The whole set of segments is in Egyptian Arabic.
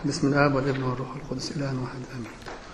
بسم الآب والابن والروح القدس إله واحد آمين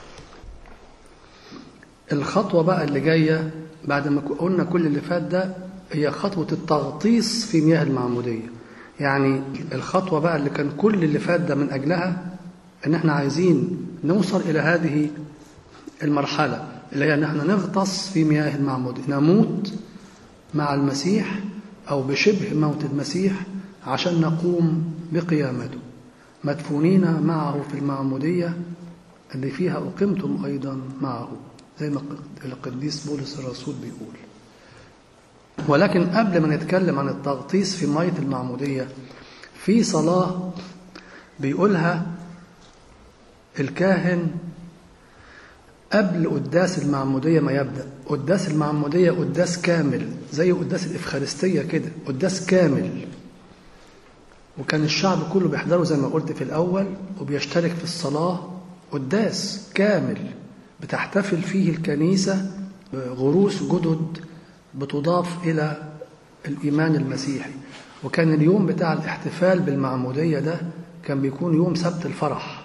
الخطوة بقى اللي جاية بعد ما قلنا كل اللي فات ده هي خطوة التغطيس في مياه المعمودية يعني الخطوة بقى اللي كان كل اللي فات ده من أجلها إن إحنا عايزين نوصل إلى هذه المرحلة اللي هي إن إحنا نغطس في مياه المعمودية نموت مع المسيح أو بشبه موت المسيح عشان نقوم بقيامته مدفونين معه في المعمودية اللي فيها أقمتم أيضا معه زي ما القديس بولس الرسول بيقول ولكن قبل ما نتكلم عن التغطيس في مية المعمودية في صلاة بيقولها الكاهن قبل قداس المعمودية ما يبدأ قداس المعمودية قداس كامل زي قداس الإفخارستية كده قداس كامل وكان الشعب كله بيحضره زي ما قلت في الأول وبيشترك في الصلاة قداس كامل بتحتفل فيه الكنيسة غروس جدد بتضاف إلى الإيمان المسيحي وكان اليوم بتاع الاحتفال بالمعمودية ده كان بيكون يوم سبت الفرح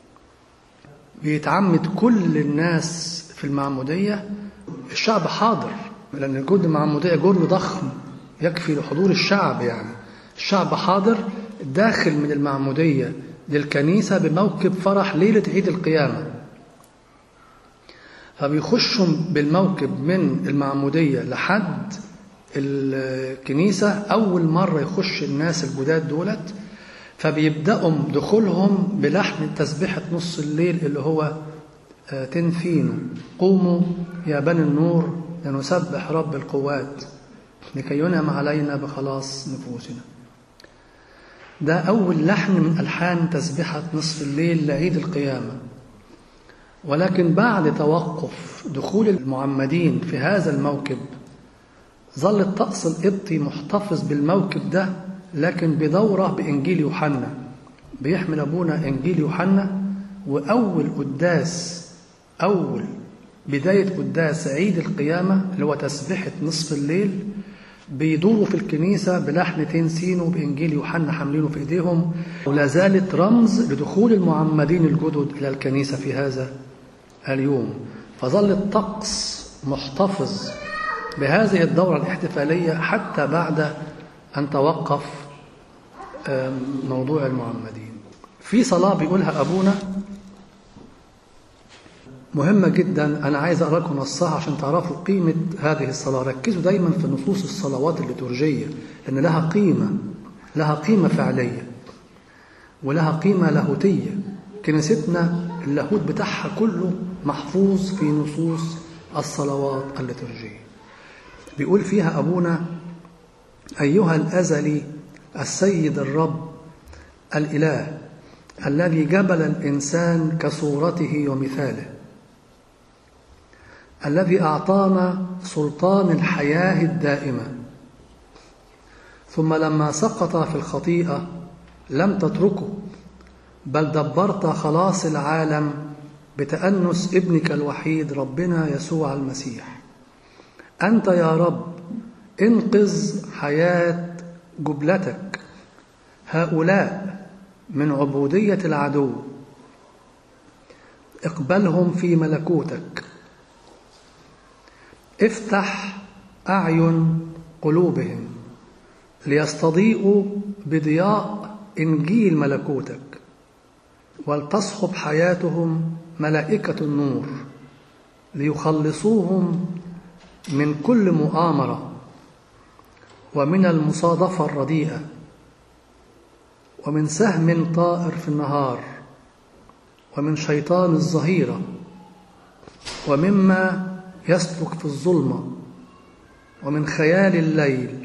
بيتعمد كل الناس في المعمودية الشعب حاضر لأن جهد المعمودية جهد ضخم يكفي لحضور الشعب يعني الشعب حاضر داخل من المعمودية للكنيسة بموكب فرح ليلة عيد القيامة فبيخشوا بالموكب من المعمودية لحد الكنيسة أول مرة يخش الناس الجداد دولت فبيبدأوا دخولهم بلحن تسبيحة نص الليل اللي هو تنفينوا قوموا يا بني النور لنسبح رب القوات لكي ينعم علينا بخلاص نفوسنا ده أول لحن من ألحان تسبيحة نصف الليل لعيد القيامة ولكن بعد توقف دخول المعمدين في هذا الموكب ظل الطقس القبطي محتفظ بالموكب ده لكن بدورة بإنجيل يوحنا بيحمل أبونا إنجيل يوحنا وأول قداس أول بداية قداس عيد القيامة اللي هو تسبيحة نصف الليل بيدوروا في الكنيسة بلحن تنسينه بإنجيل يوحنا حاملينه في إيديهم ولا زالت رمز لدخول المعمدين الجدد إلى الكنيسة في هذا اليوم فظل الطقس محتفظ بهذه الدورة الاحتفالية حتى بعد أن توقف موضوع المعمدين في صلاة بيقولها أبونا مهمة جدا أنا عايز أقرأ لكم نصها عشان تعرفوا قيمة هذه الصلاة ركزوا دايما في نصوص الصلوات الليتورجية لأن لها قيمة لها قيمة فعلية ولها قيمة لاهوتية كنيستنا اللاهوت بتاعها كله محفوظ في نصوص الصلوات الليتورجية بيقول فيها أبونا أيها الأزلي السيد الرب الإله الذي جبل الإنسان كصورته ومثاله الذي أعطانا سلطان الحياة الدائمة ثم لما سقط في الخطيئة لم تتركه بل دبرت خلاص العالم بتأنس ابنك الوحيد ربنا يسوع المسيح أنت يا رب انقذ حياة جبلتك هؤلاء من عبودية العدو اقبلهم في ملكوتك افتح أعين قلوبهم ليستضيئوا بضياء إنجيل ملكوتك ولتصحب حياتهم ملائكة النور ليخلصوهم من كل مؤامرة ومن المصادفة الرديئة ومن سهم طائر في النهار ومن شيطان الظهيرة ومما يسلك في الظلمة ومن خيال الليل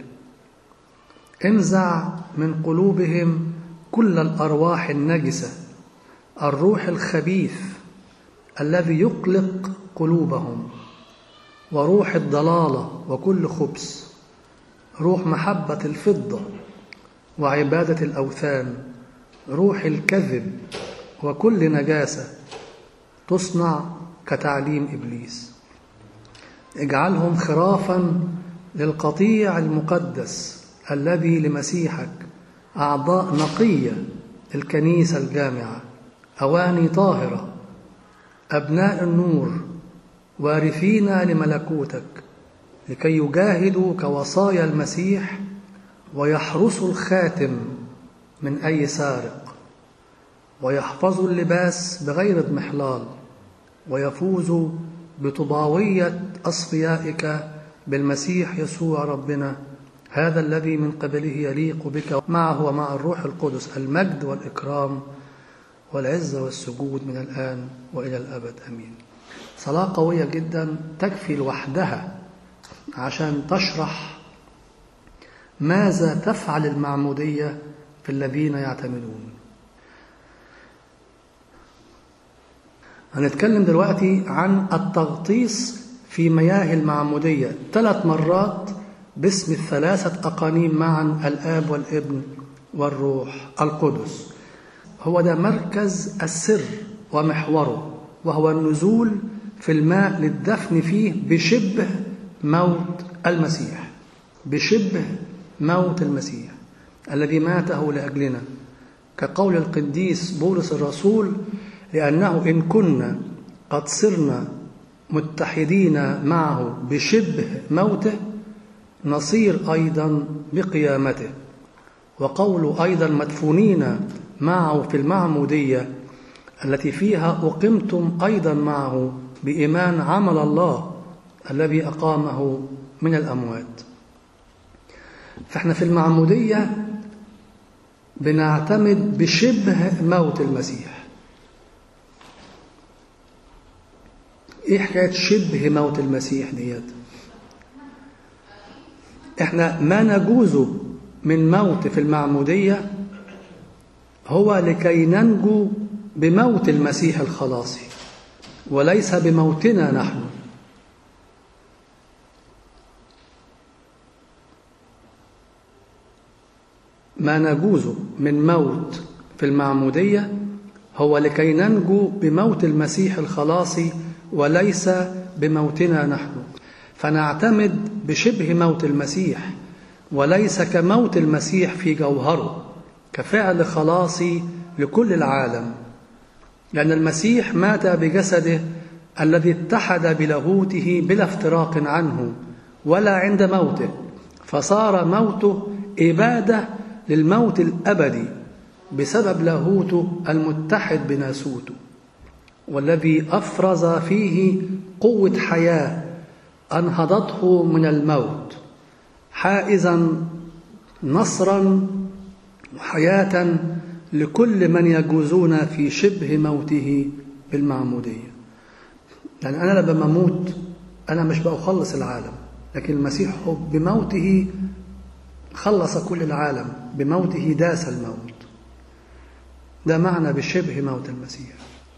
انزع من قلوبهم كل الأرواح النجسة الروح الخبيث الذي يقلق قلوبهم وروح الضلالة وكل خبث روح محبة الفضة وعبادة الأوثان روح الكذب وكل نجاسة تصنع كتعليم إبليس اجعلهم خرافا للقطيع المقدس الذي لمسيحك أعضاء نقية الكنيسة الجامعة أواني طاهرة أبناء النور وارثين لملكوتك لكي يجاهدوا كوصايا المسيح ويحرسوا الخاتم من أي سارق ويحفظوا اللباس بغير اضمحلال ويفوزوا بطباوية أصفيائك بالمسيح يسوع ربنا هذا الذي من قبله يليق بك معه ومع الروح القدس المجد والإكرام والعزة والسجود من الآن وإلى الأبد أمين صلاة قوية جدا تكفي لوحدها عشان تشرح ماذا تفعل المعمودية في الذين يعتمدون هنتكلم دلوقتي عن التغطيس في مياه المعمودية ثلاث مرات باسم الثلاثة أقانيم معا الآب والابن والروح القدس هو ده مركز السر ومحوره وهو النزول في الماء للدفن فيه بشبه موت المسيح بشبه موت المسيح الذي ماته لأجلنا كقول القديس بولس الرسول لأنه إن كنا قد صرنا متحدين معه بشبه موته نصير أيضا بقيامته وقول أيضا مدفونين معه في المعمودية التي فيها أقمتم أيضا معه بإيمان عمل الله الذي أقامه من الأموات فإحنا في المعمودية بنعتمد بشبه موت المسيح ايه حكايه شبه موت المسيح ديت احنا ما نجوز من موت في المعموديه هو لكي ننجو بموت المسيح الخلاصي وليس بموتنا نحن ما نجوز من موت في المعموديه هو لكي ننجو بموت المسيح الخلاصي وليس بموتنا نحن فنعتمد بشبه موت المسيح وليس كموت المسيح في جوهره كفعل خلاصي لكل العالم لأن المسيح مات بجسده الذي اتحد بلاهوته بلا افتراق عنه ولا عند موته فصار موته إبادة للموت الأبدي بسبب لاهوته المتحد بناسوته والذي أفرز فيه قوة حياة أنهضته من الموت حائزا نصرا وحياة لكل من يجوزون في شبه موته بالمعمودية يعني أنا لما أموت أنا مش بأخلص العالم لكن المسيح بموته خلص كل العالم بموته داس الموت ده معنى بشبه موت المسيح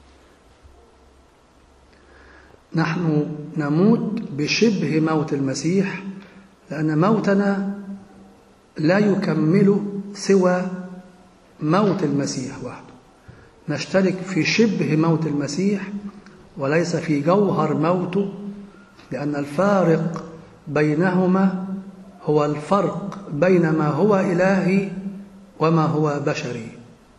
نحن نموت بشبه موت المسيح لأن موتنا لا يكمل سوى موت المسيح وحده نشترك في شبه موت المسيح وليس في جوهر موته لأن الفارق بينهما هو الفرق بين ما هو إلهي وما هو بشري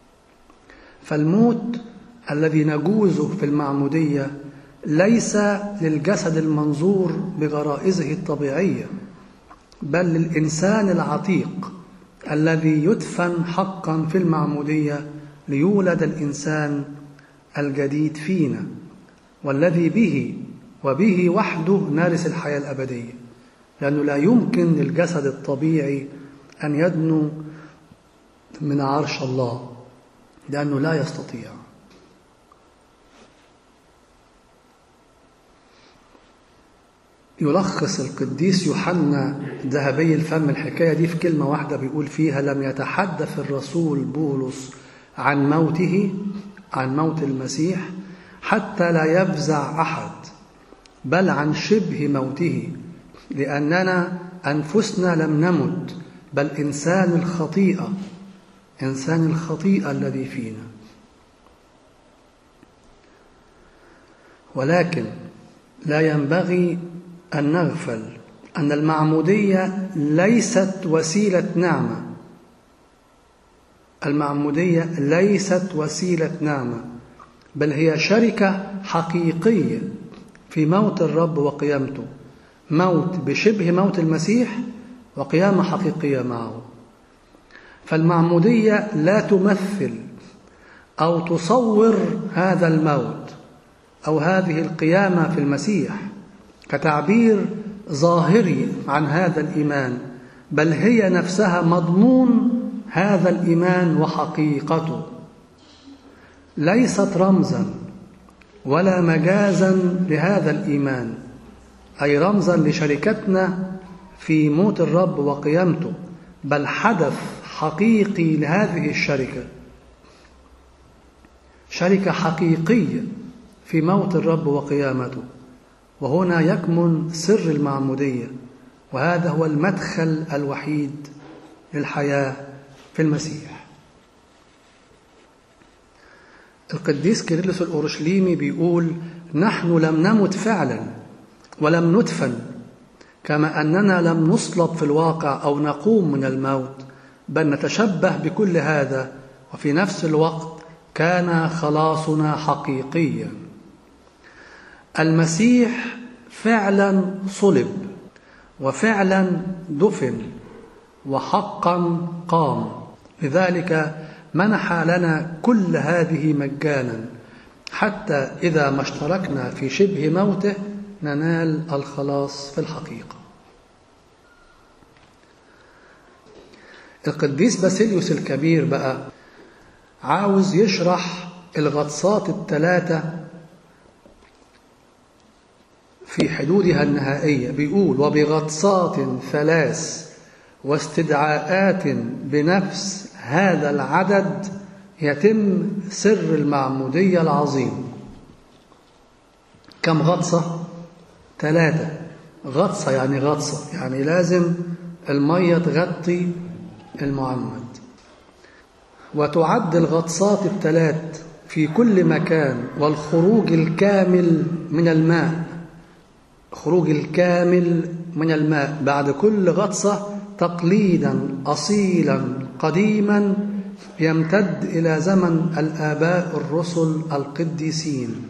فالموت الذي نجوزه في المعمودية ليس للجسد المنظور بغرائزه الطبيعية بل للإنسان العتيق الذي يدفن حقا في المعمودية ليولد الإنسان الجديد فينا والذي به وبه وحده نارس الحياة الأبدية لأنه لا يمكن للجسد الطبيعي أن يدنو من عرش الله لأنه لا يستطيع يلخص القديس يوحنا ذهبي الفم الحكاية دي في كلمة واحدة بيقول فيها لم يتحدث الرسول بولس عن موته عن موت المسيح حتى لا يفزع أحد بل عن شبه موته لأننا أنفسنا لم نمت بل إنسان الخطيئة إنسان الخطيئة الذي فينا ولكن لا ينبغي أن نغفل أن المعمودية ليست وسيلة نعمة المعمودية ليست وسيلة نعمة بل هي شركة حقيقية في موت الرب وقيامته موت بشبه موت المسيح وقيامة حقيقية معه فالمعمودية لا تمثل أو تصور هذا الموت أو هذه القيامة في المسيح كتعبير ظاهري عن هذا الإيمان بل هي نفسها مضمون هذا الإيمان وحقيقته ليست رمزا ولا مجازا لهذا الإيمان أي رمزا لشركتنا في موت الرب وقيامته بل حدث حقيقي لهذه الشركة شركة حقيقية في موت الرب وقيامته وهنا يكمن سر المعمودية وهذا هو المدخل الوحيد للحياة في المسيح القديس كيرلس الأورشليمي بيقول نحن لم نمت فعلا ولم ندفن كما أننا لم نصلب في الواقع أو نقوم من الموت بل نتشبه بكل هذا وفي نفس الوقت كان خلاصنا حقيقيا المسيح فعلا صلب وفعلا دفن وحقا قام لذلك منح لنا كل هذه مجانا حتى إذا ما اشتركنا في شبه موته ننال الخلاص في الحقيقة القديس باسيليوس الكبير بقى عاوز يشرح الغطسات الثلاثة في حدودها النهائية بيقول وبغطسات ثلاث واستدعاءات بنفس هذا العدد يتم سر المعمودية العظيم كم غطسة؟ ثلاثة غطسة يعني غطسة يعني لازم المية تغطي المعمد وتعد الغطسات الثلاث في كل مكان والخروج الكامل من الماء خروج الكامل من الماء بعد كل غطسة تقليدا أصيلا قديما يمتد إلى زمن الآباء الرسل القديسين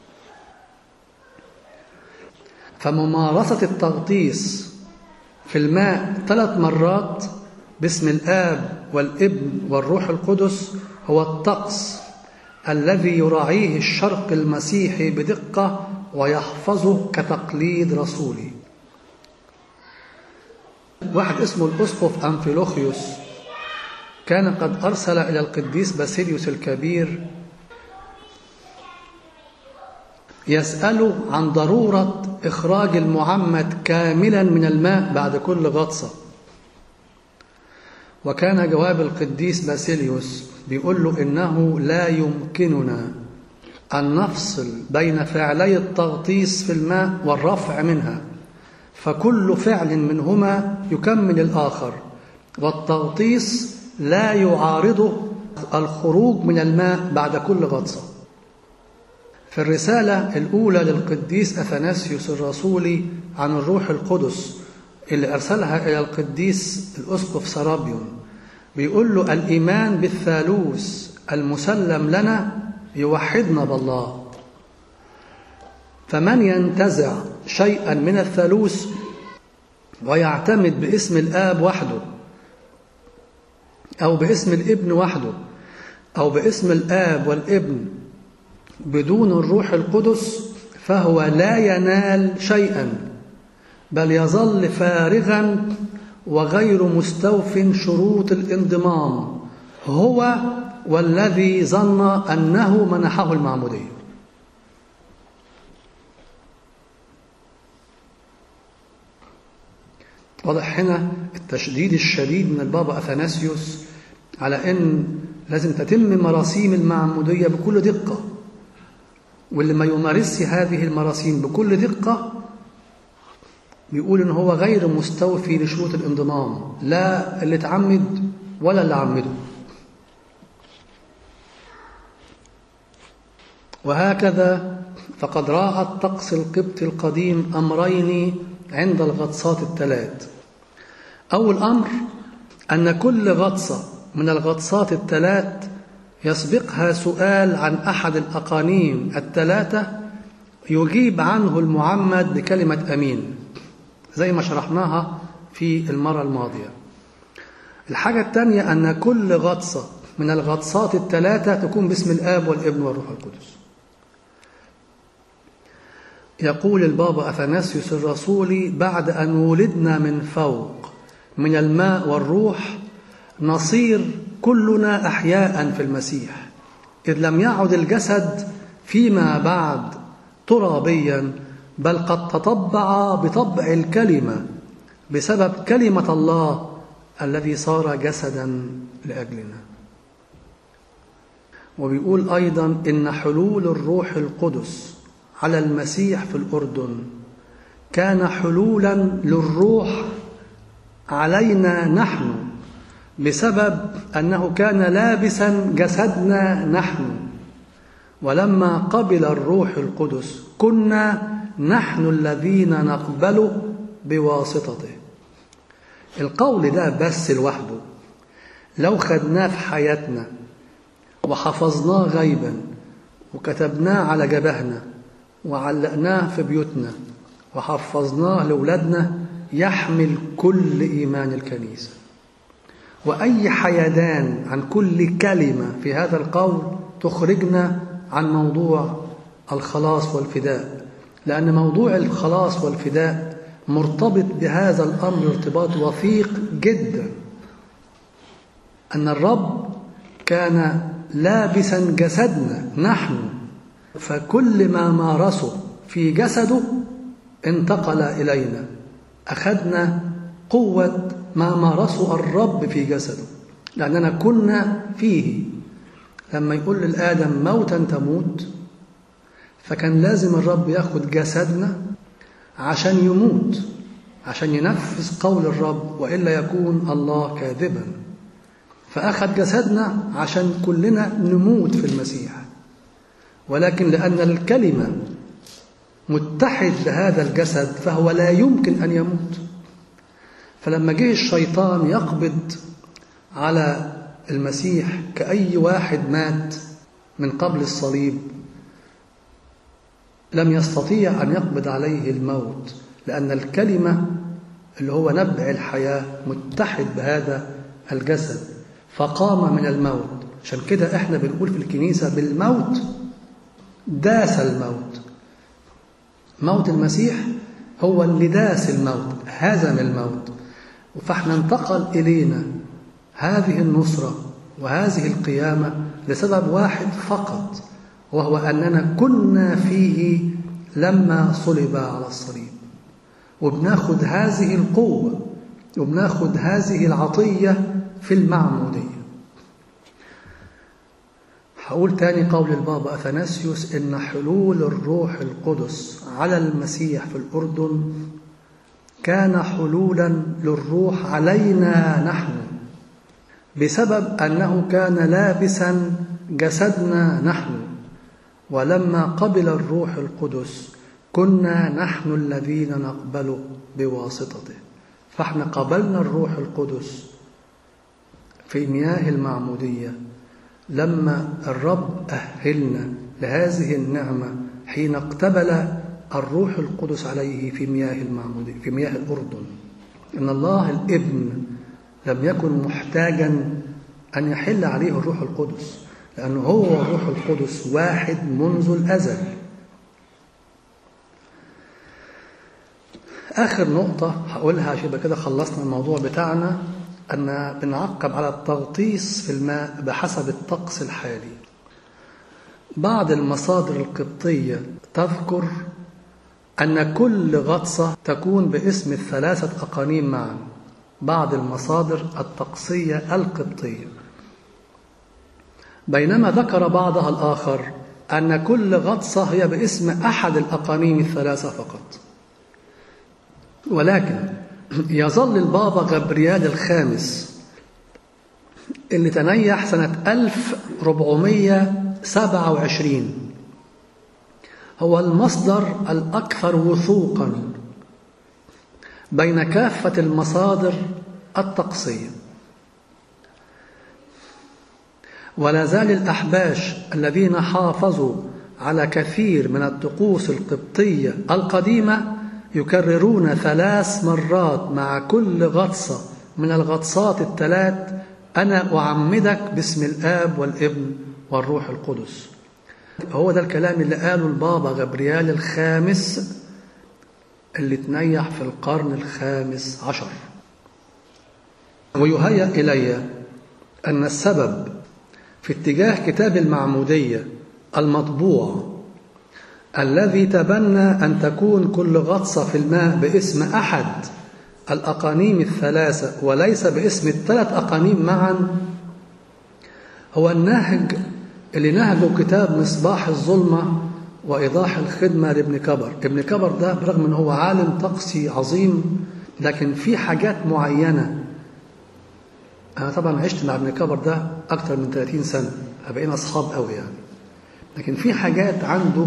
فممارسة التغطيس في الماء ثلاث مرات باسم الآب والابن والروح القدس هو الطقس الذي يراعيه الشرق المسيحي بدقة ويحفظه كتقليد رسولي واحد اسمه الأسقف أنفيلوخيوس كان قد أرسل إلى القديس باسيليوس الكبير يسأله عن ضرورة إخراج المعمد كاملا من الماء بعد كل غطسة وكان جواب القديس باسيليوس بيقول له إنه لا يمكننا أن نفصل بين فعلي التغطيس في الماء والرفع منها فكل فعل منهما يكمل الآخر والتغطيس لا يعارضه الخروج من الماء بعد كل غطسة في الرسالة الأولى للقديس أثناسيوس الرسولي عن الروح القدس اللي أرسلها إلى القديس الأسقف سرابيون بيقول له الإيمان بالثالوث المسلم لنا يوحدنا بالله فمن ينتزع شيئا من الثالوث ويعتمد باسم الآب وحده أو باسم الابن وحده أو باسم الآب والابن بدون الروح القدس فهو لا ينال شيئا بل يظل فارغا وغير مستوف شروط الانضمام هو والذي ظن أنه منحه المعمودية واضح هنا التشديد الشديد من البابا أثناسيوس على أن لازم تتم مراسيم المعمودية بكل دقة واللي ما يمارسش هذه المراسيم بكل دقة بيقول إن هو غير مستوفي لشروط الانضمام لا اللي تعمد ولا اللي عمده وهكذا فقد راعى الطقس القبطي القديم أمرين عند الغطسات الثلاث أول أمر أن كل غطسة من الغطسات الثلاث يسبقها سؤال عن أحد الأقانيم الثلاثة يجيب عنه المعمد بكلمة أمين زي ما شرحناها في المرة الماضية الحاجة الثانية أن كل غطسة من الغطسات الثلاثة تكون باسم الآب والابن والروح القدس يقول البابا أثناسيوس الرسولي بعد أن ولدنا من فوق من الماء والروح نصير كلنا أحياء في المسيح إذ لم يعد الجسد فيما بعد ترابيا بل قد تطبع بطبع الكلمة بسبب كلمة الله الذي صار جسدا لأجلنا وبيقول أيضا إن حلول الروح القدس على المسيح في الأردن كان حلولا للروح علينا نحن بسبب أنه كان لابسا جسدنا نحن ولما قبل الروح القدس كنا نحن الذين نقبل بواسطته القول ده بس لوحده لو خدناه في حياتنا وحفظناه غيبا وكتبناه على جبهنا وعلقناه في بيوتنا وحفظناه لأولادنا يحمل كل إيمان الكنيسة وأي حيدان عن كل كلمة في هذا القول تخرجنا عن موضوع الخلاص والفداء لأن موضوع الخلاص والفداء مرتبط بهذا الأمر ارتباط وثيق جدا أن الرب كان لابسا جسدنا نحن فكل ما مارسه في جسده انتقل إلينا أخذنا قوة ما مارسه الرب في جسده لأننا كنا فيه لما يقول للآدم موتا تموت فكان لازم الرب ياخد جسدنا عشان يموت عشان ينفذ قول الرب وإلا يكون الله كاذبا فأخذ جسدنا عشان كلنا نموت في المسيح ولكن لأن الكلمة متحد بهذا الجسد فهو لا يمكن أن يموت فلما جه الشيطان يقبض على المسيح كأي واحد مات من قبل الصليب لم يستطيع أن يقبض عليه الموت لأن الكلمة اللي هو نبع الحياة متحد بهذا الجسد فقام من الموت عشان كده احنا بنقول في الكنيسة بالموت داس الموت موت المسيح هو اللي داس الموت هزم الموت فاحنا انتقل إلينا هذه النصرة وهذه القيامة لسبب واحد فقط وهو أننا كنا فيه لما صلب على الصليب وبناخد هذه القوة وبناخد هذه العطية في المعمودية هقول تاني قول البابا أثناسيوس إن حلول الروح القدس على المسيح في الأردن كان حلولا للروح علينا نحن بسبب أنه كان لابسا جسدنا نحن ولما قبل الروح القدس كنا نحن الذين نقبل بواسطته فاحنا قبلنا الروح القدس في مياه المعمودية لما الرب أهلنا لهذه النعمة حين اقتبل الروح القدس عليه في مياه المعمودية في مياه الأردن إن الله الابن لم يكن محتاجا أن يحل عليه الروح القدس لأنه هو الروح القدس واحد منذ الأزل آخر نقطة هقولها عشان يبقى كده خلصنا الموضوع بتاعنا أن بنعقب على التغطيس في الماء بحسب الطقس الحالي بعض المصادر القبطية تذكر أن كل غطسة تكون باسم الثلاثة أقانيم معا بعض المصادر الطقسية القبطية بينما ذكر بعضها الآخر أن كل غطسة هي باسم أحد الأقانيم الثلاثة فقط ولكن يظل البابا غبريال الخامس اللي تنيح سنة 1427 هو المصدر الأكثر وثوقا بين كافة المصادر الطقسية ولا زال الأحباش الذين حافظوا على كثير من الطقوس القبطية القديمة يكررون ثلاث مرات مع كل غطسة من الغطسات الثلاث أنا أعمدك باسم الآب والابن والروح القدس هو ده الكلام اللي قاله البابا غبريال الخامس اللي تنيح في القرن الخامس عشر ويهيأ إلي أن السبب في اتجاه كتاب المعمودية المطبوع الذي تبنى أن تكون كل غطسة في الماء باسم أحد الأقانيم الثلاثة وليس باسم الثلاث أقانيم معا هو النهج اللي نهجه كتاب مصباح الظلمة وإيضاح الخدمة لابن كبر ابن كبر ده برغم أنه هو عالم طقسي عظيم لكن في حاجات معينة أنا طبعا عشت مع ابن كبر ده أكتر من 30 سنة بقينا أصحاب قوي يعني لكن في حاجات عنده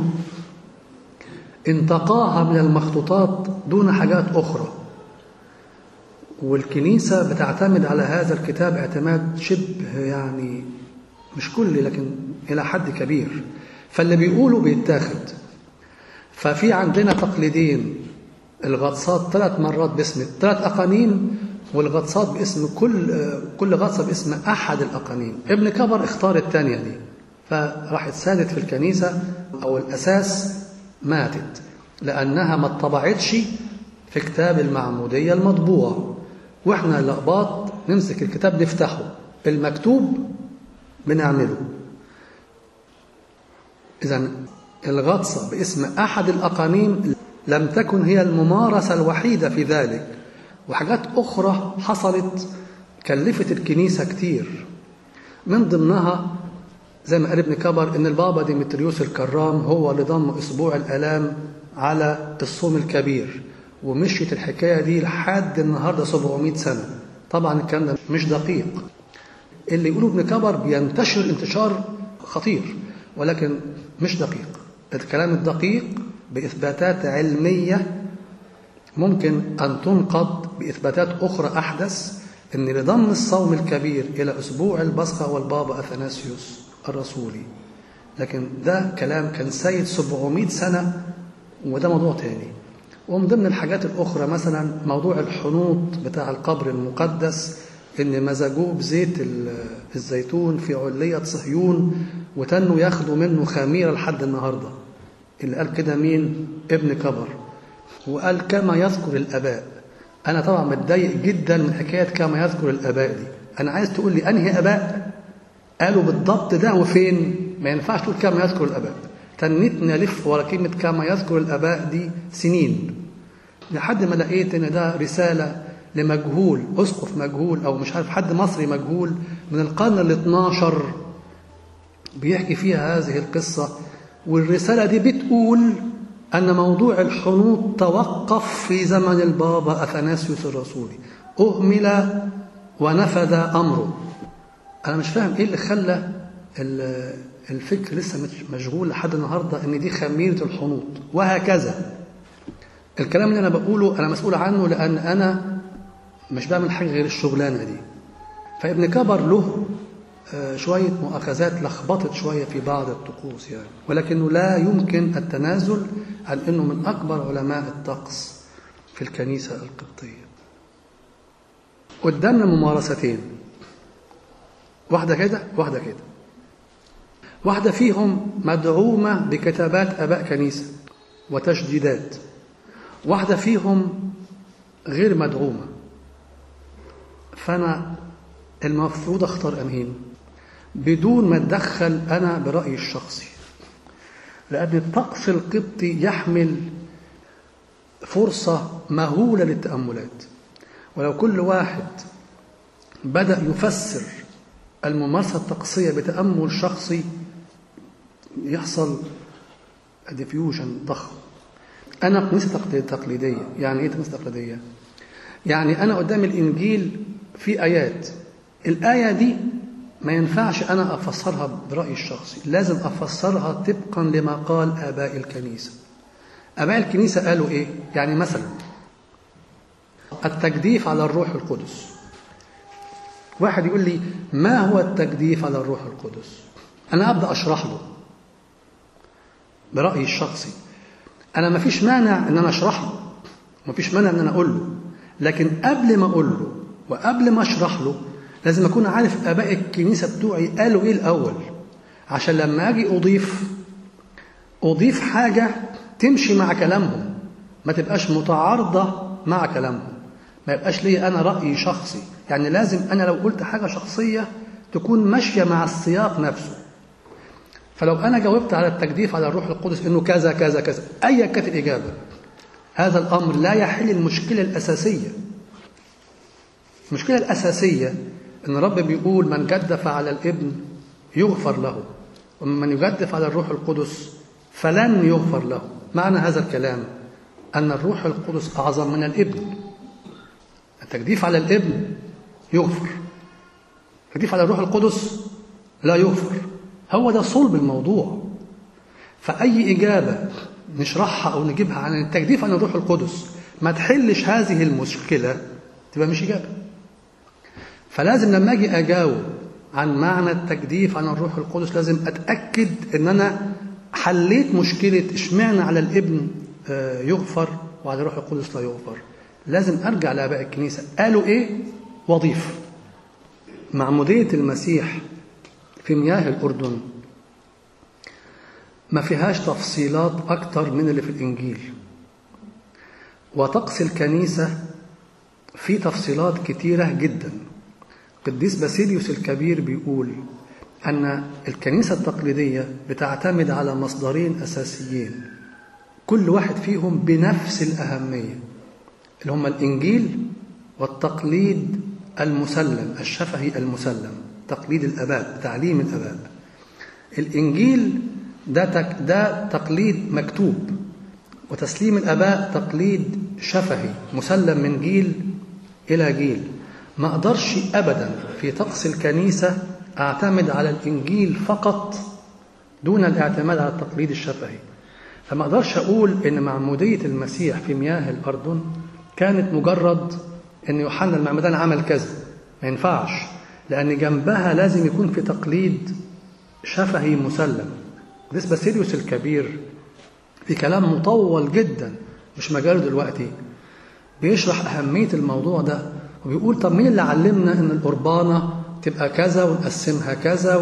انتقاها من المخطوطات دون حاجات أخرى والكنيسة بتعتمد على هذا الكتاب اعتماد شبه يعني مش كلي لكن إلى حد كبير فاللي بيقوله بيتاخد ففي عندنا تقليدين الغطسات ثلاث مرات باسم ثلاث أقانيم والغطسات باسم كل كل غطسة باسم أحد الأقانيم ابن كبر اختار الثانية دي فراحت سادت في الكنيسة أو الأساس ماتت لأنها ما اتطبعتش في كتاب المعمودية المطبوع وإحنا الأقباط نمسك الكتاب نفتحه المكتوب بنعمله إذا الغطسة باسم أحد الأقانيم لم تكن هي الممارسة الوحيدة في ذلك وحاجات أخرى حصلت كلفت الكنيسة كتير من ضمنها زي ما قال ابن كبر ان البابا ديمتريوس الكرام هو اللي ضم اسبوع الالام على الصوم الكبير ومشيت الحكايه دي لحد النهارده 700 سنه طبعا الكلام ده مش دقيق اللي يقولوا ابن كبر بينتشر انتشار خطير ولكن مش دقيق الكلام الدقيق باثباتات علميه ممكن ان تنقض باثباتات اخرى احدث ان لضم الصوم الكبير الى اسبوع البصخه والبابا اثناسيوس الرسولي لكن ده كلام كان سيد 700 سنة وده موضوع تاني ومن ضمن الحاجات الأخرى مثلا موضوع الحنوط بتاع القبر المقدس إن مزجوه بزيت الزيتون في علية صهيون وتنوا ياخدوا منه خميرة لحد النهاردة اللي قال كده مين ابن كبر وقال كما يذكر الآباء أنا طبعا متضايق جدا من حكاية كما يذكر الآباء دي أنا عايز تقول لي أنهي آباء قالوا بالضبط ده وفين ما ينفعش تقول كما يذكر الآباء تنيت نلف ورا كلمة كما يذكر الآباء دي سنين لحد ما لقيت إن ده رسالة لمجهول أسقف مجهول أو مش عارف حد مصري مجهول من القرن ال 12 بيحكي فيها هذه القصة والرسالة دي بتقول أن موضوع الحنوط توقف في زمن البابا أثناسيوس الرسولي أهمل ونفذ أمره أنا مش فاهم إيه اللي خلى الفكر لسه مشغول لحد النهاردة إن دي خميرة الحنوط وهكذا الكلام اللي أنا بقوله أنا مسؤول عنه لأن أنا مش بعمل حاجة غير الشغلانة دي فابن كبر له شوية مؤاخذات لخبطت شوية في بعض الطقوس يعني ولكنه لا يمكن التنازل عن أنه من أكبر علماء الطقس في الكنيسة القبطية قدامنا ممارستين واحدة كده واحدة كده واحدة فيهم مدعومة بكتابات أباء كنيسة وتشديدات واحدة فيهم غير مدعومة فأنا المفروض أختار أنهين بدون ما أتدخل أنا برأيي الشخصي لأن الطقس القبطي يحمل فرصة مهولة للتأملات ولو كل واحد بدأ يفسر الممارسة الطقسية بتأمل شخصي يحصل ديفيوجن ضخم أنا كنيسة تقليدية يعني إيه كنيسة تقليدية؟ يعني أنا قدام الإنجيل في آيات الآية دي ما ينفعش أنا أفسرها برأيي الشخصي لازم أفسرها طبقا لما قال آباء الكنيسة آباء الكنيسة قالوا إيه؟ يعني مثلا التجديف على الروح القدس واحد يقول لي ما هو التجديف على الروح القدس أنا أبدأ أشرح له برأيي الشخصي أنا ما فيش مانع إن أنا أشرح له ما فيش مانع إن أنا أقول له لكن قبل ما أقول له وقبل ما أشرح له لازم أكون عارف آباء الكنيسة بتوعي قالوا إيه الأول عشان لما أجي أضيف أضيف حاجة تمشي مع كلامهم ما تبقاش متعارضة مع كلامهم ما يبقاش لي أنا رأي شخصي يعني لازم أنا لو قلت حاجة شخصية تكون ماشية مع السياق نفسه فلو أنا جاوبت على التجديف على الروح القدس إنه كذا كذا كذا أيا كانت الإجابة هذا الأمر لا يحل المشكلة الأساسية المشكلة الأساسية إن الرب بيقول من جدف على الابن يغفر له ومن يجدف على الروح القدس فلن يغفر له معنى هذا الكلام أن الروح القدس أعظم من الابن التجديف على الابن يغفر التجديف على الروح القدس لا يغفر هو ده صلب الموضوع فأي إجابة نشرحها أو نجيبها عن التجديف عن الروح القدس ما تحلش هذه المشكلة تبقى مش إجابة فلازم لما أجي أجاوب عن معنى التجديف عن الروح القدس لازم أتأكد إن أنا حليت مشكلة إشمعنى على الابن يغفر وعلى الروح القدس لا يغفر لازم أرجع لآباء الكنيسة قالوا إيه وظيفة معمودية المسيح في مياه الأردن ما فيهاش تفصيلات أكتر من اللي في الإنجيل وطقس الكنيسة في تفصيلات كتيرة جدا قديس باسيليوس الكبير بيقول أن الكنيسة التقليدية بتعتمد على مصدرين أساسيين كل واحد فيهم بنفس الأهمية اللي هم الإنجيل والتقليد المسلم الشفهي المسلم تقليد الآباء تعليم الآباء الإنجيل ده, تك ده تقليد مكتوب وتسليم الآباء تقليد شفهي مسلم من جيل إلى جيل ما أقدرش أبدا في طقس الكنيسة أعتمد على الإنجيل فقط دون الاعتماد على التقليد الشفهي فما أقدرش أقول إن معمودية المسيح في مياه الأردن كانت مجرد إن يوحنا المعمدان عمل كذا ما ينفعش لأن جنبها لازم يكون في تقليد شفهي مسلم قديس باسيليوس الكبير في كلام مطول جدا مش مجاله دلوقتي بيشرح أهمية الموضوع ده وبيقول طب مين اللي علمنا إن القربانة تبقى كذا ونقسمها كذا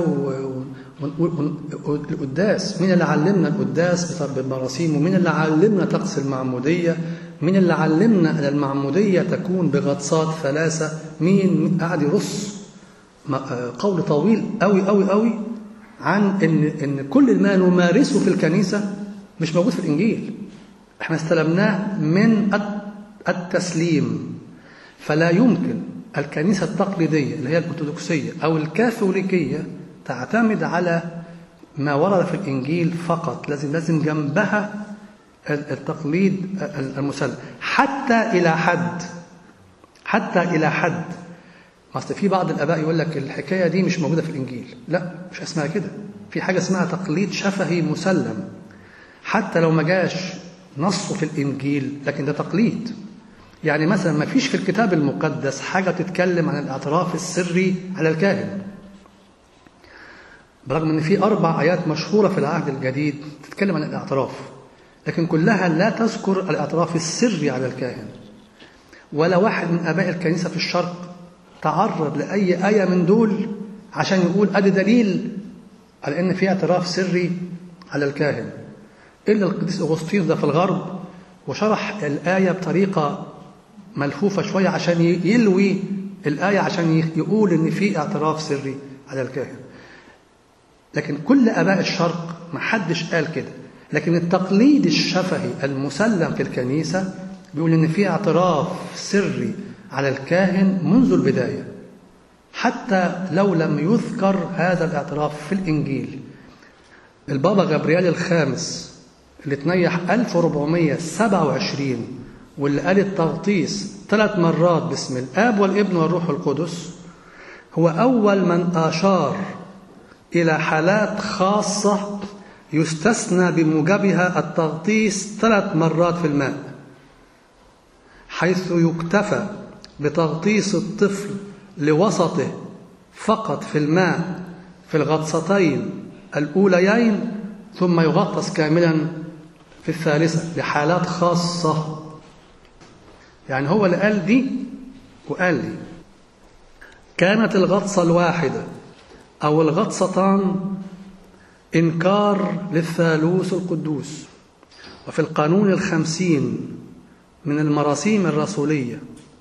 والقداس مين اللي علمنا القداس بالمراسيم ومين اللي علمنا طقس المعمودية مين اللي علمنا أن المعمودية تكون بغطسات ثلاثة مين قاعد يرص قول طويل قوي قوي قوي عن ان ان كل ما نمارسه في الكنيسه مش موجود في الانجيل احنا استلمناه من التسليم فلا يمكن الكنيسه التقليديه اللي هي الارثوذكسيه او الكاثوليكيه تعتمد على ما ورد في الانجيل فقط لازم لازم جنبها التقليد المسلم حتى الى حد حتى الى حد اصل في بعض الاباء يقول لك الحكايه دي مش موجوده في الانجيل لا مش اسمها كده في حاجه اسمها تقليد شفهي مسلم حتى لو ما جاش نصه في الانجيل لكن ده تقليد يعني مثلا ما فيش في الكتاب المقدس حاجه تتكلم عن الاعتراف السري على الكاهن برغم ان في اربع ايات مشهوره في العهد الجديد تتكلم عن الاعتراف لكن كلها لا تذكر الاعتراف السري على الكاهن ولا واحد من اباء الكنيسه في الشرق تعرض لأي آية من دول عشان يقول أدي دليل على إن في اعتراف سري على الكاهن إلا القديس أغسطين ده في الغرب وشرح الآية بطريقة ملفوفة شوية عشان يلوي الآية عشان يقول إن في اعتراف سري على الكاهن لكن كل آباء الشرق ما حدش قال كده لكن التقليد الشفهي المسلم في الكنيسة بيقول إن في اعتراف سري على الكاهن منذ البداية حتى لو لم يذكر هذا الاعتراف في الإنجيل البابا غبريال الخامس اللي تنيح 1427 واللي قال التغطيس ثلاث مرات باسم الآب والابن والروح القدس هو أول من أشار إلى حالات خاصة يستثنى بموجبها التغطيس ثلاث مرات في الماء حيث يكتفى بتغطيس الطفل لوسطه فقط في الماء في الغطستين الأوليين ثم يغطس كاملا في الثالثة لحالات خاصة يعني هو اللي قال دي وقال لي كانت الغطسة الواحدة أو الغطستان إنكار للثالوث القدوس وفي القانون الخمسين من المراسيم الرسولية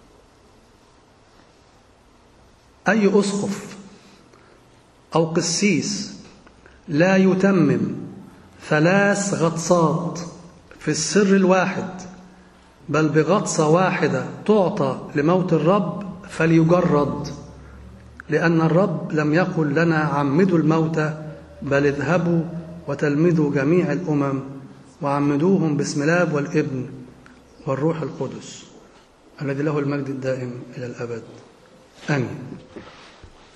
أي أسقف أو قسيس لا يتمم ثلاث غطسات في السر الواحد بل بغطسة واحدة تعطى لموت الرب فليجرد لأن الرب لم يقل لنا عمدوا الموت بل اذهبوا وتلمذوا جميع الأمم وعمدوهم باسم الاب والابن والروح القدس الذي له المجد الدائم إلى الأبد آمين